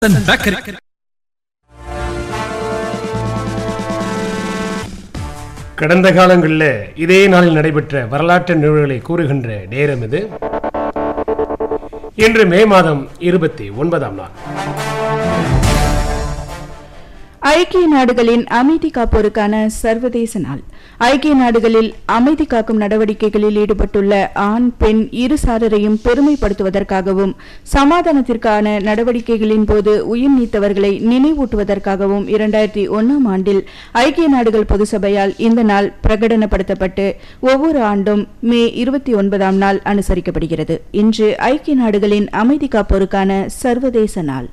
bakery கடந்த காலங்களில் இதே நாளில் நடைபெற்ற வரலாற்று நிகழ்வுகளை கூறுகின்ற நேரம் இது இன்று மே மாதம் இருபத்தி ஒன்பதாம் நாள் ஐக்கிய நாடுகளின் அமைதி காப்போருக்கான சர்வதேச நாள் ஐக்கிய நாடுகளில் அமைதி காக்கும் நடவடிக்கைகளில் ஈடுபட்டுள்ள ஆண் பெண் இரு சாரரையும் பெருமைப்படுத்துவதற்காகவும் சமாதானத்திற்கான நடவடிக்கைகளின் போது உயிர் நீத்தவர்களை நினைவூட்டுவதற்காகவும் இரண்டாயிரத்தி ஒன்னாம் ஆண்டில் ஐக்கிய நாடுகள் பொதுசபையால் இந்த நாள் பிரகடனப்படுத்தப்பட்டு ஒவ்வொரு ஆண்டும் மே இருபத்தி ஒன்பதாம் நாள் அனுசரிக்கப்படுகிறது இன்று ஐக்கிய நாடுகளின் அமைதி காப்போருக்கான சர்வதேச நாள்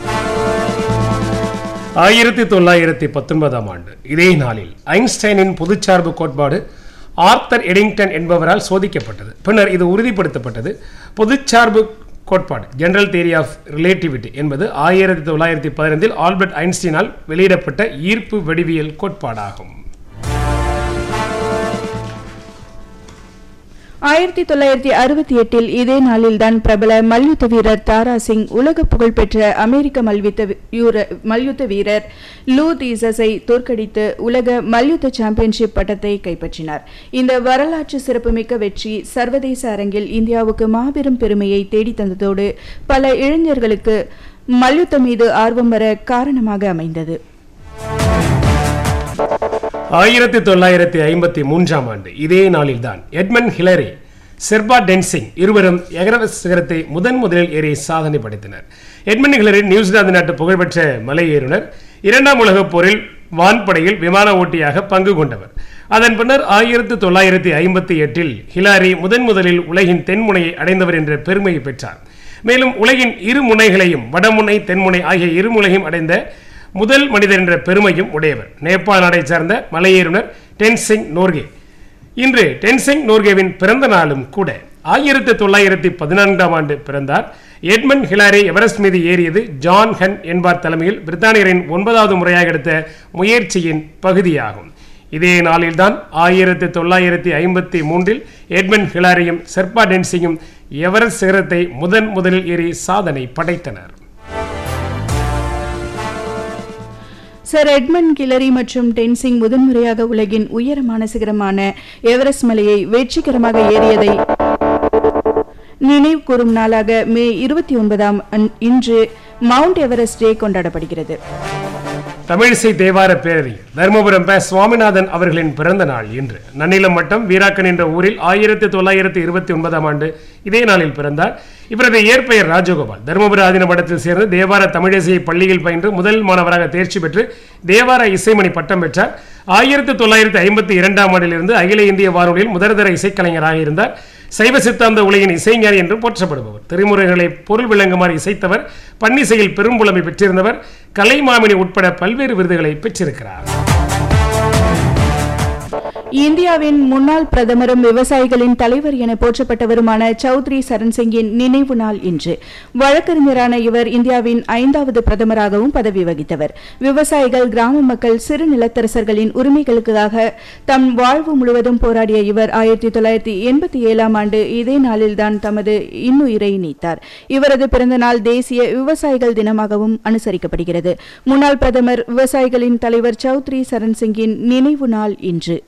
ஆயிரத்தி தொள்ளாயிரத்தி பத்தொன்பதாம் ஆண்டு இதே நாளில் ஐன்ஸ்டைனின் பொதுச்சார்பு கோட்பாடு ஆர்த்தர் எடிங்டன் என்பவரால் சோதிக்கப்பட்டது பின்னர் இது உறுதிப்படுத்தப்பட்டது பொதுச்சார்பு கோட்பாடு ஜெனரல் தியரி ஆஃப் ரிலேட்டிவிட்டி என்பது ஆயிரத்தி தொள்ளாயிரத்தி பதினைந்தில் ஆல்பர்ட் ஐன்ஸ்டீனால் வெளியிடப்பட்ட ஈர்ப்பு வடிவியல் கோட்பாடாகும் ஆயிரத்தி தொள்ளாயிரத்தி அறுபத்தி எட்டில் இதே நாளில்தான் பிரபல மல்யுத்த வீரர் தாரா சிங் உலக புகழ்பெற்ற அமெரிக்க மல்யுத்த வி- யூர- மல்யுத்த வீரர் லூ தீசஸை தோற்கடித்து உலக மல்யுத்த சாம்பியன்ஷிப் பட்டத்தை கைப்பற்றினார் இந்த வரலாற்று சிறப்புமிக்க வெற்றி சர்வதேச அரங்கில் இந்தியாவுக்கு மாபெரும் பெருமையை தேடித் தந்ததோடு பல இளைஞர்களுக்கு மல்யுத்தம் மீது ஆர்வம் வர காரணமாக அமைந்தது ஆயிரத்தி தொள்ளாயிரத்தி ஐம்பத்தி மூன்றாம் ஆண்டு இதே நாளில்தான் எட்மண்ட் ஹிலரி செர்பா டென்சிங் இருவரும் எகரவஸ் சிகரத்தை முதன் முதலில் ஏறி சாதனை படைத்தனர் எட்மண்ட் ஹிலரி நியூசிலாந்து நாட்டு புகழ்பெற்ற மலை ஏறுனர் இரண்டாம் உலகப் போரில் வான்படையில் விமான ஓட்டியாக பங்கு கொண்டவர் அதன் பின்னர் ஆயிரத்தி தொள்ளாயிரத்தி ஐம்பத்தி எட்டில் ஹிலாரி முதன் முதலில் உலகின் தென்முனையை அடைந்தவர் என்ற பெருமையை பெற்றார் மேலும் உலகின் இரு முனைகளையும் வடமுனை தென்முனை ஆகிய இரு முனையும் அடைந்த முதல் மனிதர் என்ற பெருமையும் உடையவர் நேபாள் நாடைச் சார்ந்த மலையேறுனர் டென்சிங் நோர்கே இன்று டென்சிங் நோர்கேவின் பிறந்த நாளும் கூட ஆயிரத்தி தொள்ளாயிரத்தி பதினான்காம் ஆண்டு பிறந்தார் எட்மண்ட் ஹிலாரி எவரெஸ்ட் மீது ஏறியது ஜான் ஹன் என்பார் தலைமையில் பிரித்தானியரின் ஒன்பதாவது முறையாக எடுத்த முயற்சியின் பகுதியாகும் இதே நாளில்தான் ஆயிரத்தி தொள்ளாயிரத்தி ஐம்பத்தி மூன்றில் எட்மண்ட் ஹிலாரியும் செர்பா டென்சிங்கும் எவரெஸ்ட் சிகரத்தை முதன் முதலில் ஏறி சாதனை படைத்தனர் சர் எட்மண்ட் கிலரி மற்றும் டென்சிங் முதன்முறையாக உலகின் உயரமான சிகரமான எவரெஸ்ட் மலையை வெற்றிகரமாக ஏறியதை நினைவு கூறும் நாளாக மே இருபத்தி ஒன்பதாம் இன்று மவுண்ட் எவரெஸ்ட் டே கொண்டாடப்படுகிறது தமிழிசை தேவார பேரறிஞர் தருமபுரம் ப சுவாமிநாதன் அவர்களின் பிறந்த நாள் இன்று நன்னிலம் மட்டம் வீராக்கன் என்ற ஊரில் ஆயிரத்தி தொள்ளாயிரத்தி இருபத்தி ஒன்பதாம் ஆண்டு இதே நாளில் பிறந்தார் இவரது இயற்பெயர் ராஜகோபால் தருமபுர ஆதீன மடத்தில் சேர்ந்து தேவார தமிழிசையை பள்ளியில் பயின்று முதல் மாணவராக தேர்ச்சி பெற்று தேவார இசைமணி பட்டம் பெற்றார் ஆயிரத்தி தொள்ளாயிரத்தி ஐம்பத்தி இரண்டாம் ஆண்டிலிருந்து அகில இந்திய வானொலியில் முதற்தர இசைக்கலைஞராக இருந்தார் சைவ சித்தாந்த உலகின் இசைஞானி என்று போற்றப்படுபவர் திருமுறைகளை பொருள் விளங்குமாறு இசைத்தவர் பன்னிசையில் பெரும்புலமை பெற்றிருந்தவர் கலைமாமணி உட்பட பல்வேறு விருதுகளை பெற்றிருக்கிறார் இந்தியாவின் முன்னாள் பிரதமரும் விவசாயிகளின் தலைவர் என போற்றப்பட்டவருமான சௌத்ரி சரண் சிங்கின் நினைவு நாள் இன்று வழக்கறிஞரான இவர் இந்தியாவின் ஐந்தாவது பிரதமராகவும் பதவி வகித்தவர் விவசாயிகள் கிராம மக்கள் சிறு நிலத்தரசர்களின் உரிமைகளுக்காக தம் வாழ்வு முழுவதும் போராடிய இவர் ஆயிரத்தி தொள்ளாயிரத்தி எண்பத்தி ஏழாம் ஆண்டு இதே நாளில்தான் தமது இன்னுயிரை நீத்தார் இவரது பிறந்த நாள் தேசிய விவசாயிகள் தினமாகவும் அனுசரிக்கப்படுகிறது முன்னாள் பிரதமர் விவசாயிகளின் தலைவர் சௌத்ரி சரண் சிங்கின் நினைவு நாள் இன்று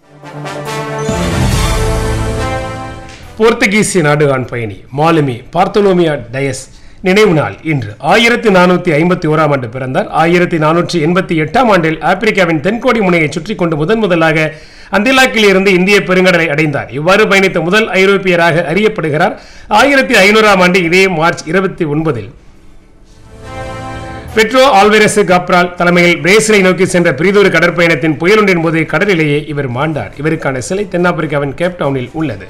போர்த்துகீசிய நாடுகான் பயணி மாலுமி பார்த்தோலோமியா டயஸ் நினைவு நாள் இன்று ஆயிரத்தி நானூற்றி ஐம்பத்தி ஓராம் ஆண்டு பிறந்தார் ஆயிரத்தி நானூற்றி எண்பத்தி எட்டாம் ஆண்டில் ஆப்பிரிக்காவின் தென்கோடி முனையை சுற்றி கொண்டு முதன் முதலாக அந்திலாக்கில் இருந்து இந்திய பெருங்கடலை அடைந்தார் இவ்வாறு பயணித்த முதல் ஐரோப்பியராக அறியப்படுகிறார் ஆயிரத்தி ஐநூறாம் ஆண்டு இதே மார்ச் இருபத்தி ஒன்பதில் பெட்ரோ ஆல்வெரசு காப்ரால் தலைமையில் பிரேசிலை நோக்கி சென்ற பிரிதொரு கடற்பயணத்தின் புயலொன்றின் போது கடலிலேயே இவர் மாண்டார் இவருக்கான சிலை தென்னாப்பிரிக்காவின் கேப்டவுனில் உள்ளது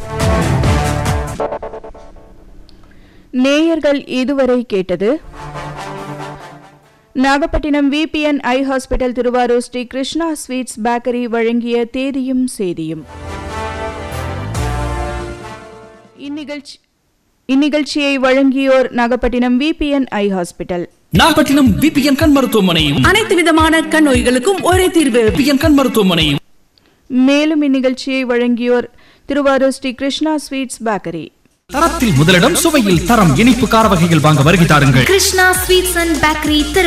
நேயர்கள் இதுவரை கேட்டது Nagapattinam VPN eye hospital Thiruvarur Shri Krishna sweets bakery வழங்கிய தேதியும் சேதியும் இந்நிகழ்ச்சி இந்நிகழ்ச்சியை வழங்கியோர் Nagapattinam VPN eye hospital Nagapattinam VPN கண் மருத்துவமனையும் அனைத்து விதமான கண் நோய்களுக்கும் ஒரே தீர்வு விபிஎன் கண் மருத்துவமனையும் மேலும் இந்நிகழ்ச்சியை வழங்கியோர் திருவாரூர் ஸ்ரீ கிருஷ்ணா ஸ்வீட்ஸ் பேக்கரி தரத்தில் முதலிடம் சுவையில் தரம் இனிப்பு கார வகைகள் வாங்க வருகை தாருங்கள் Krishna sweets and bakery Thiru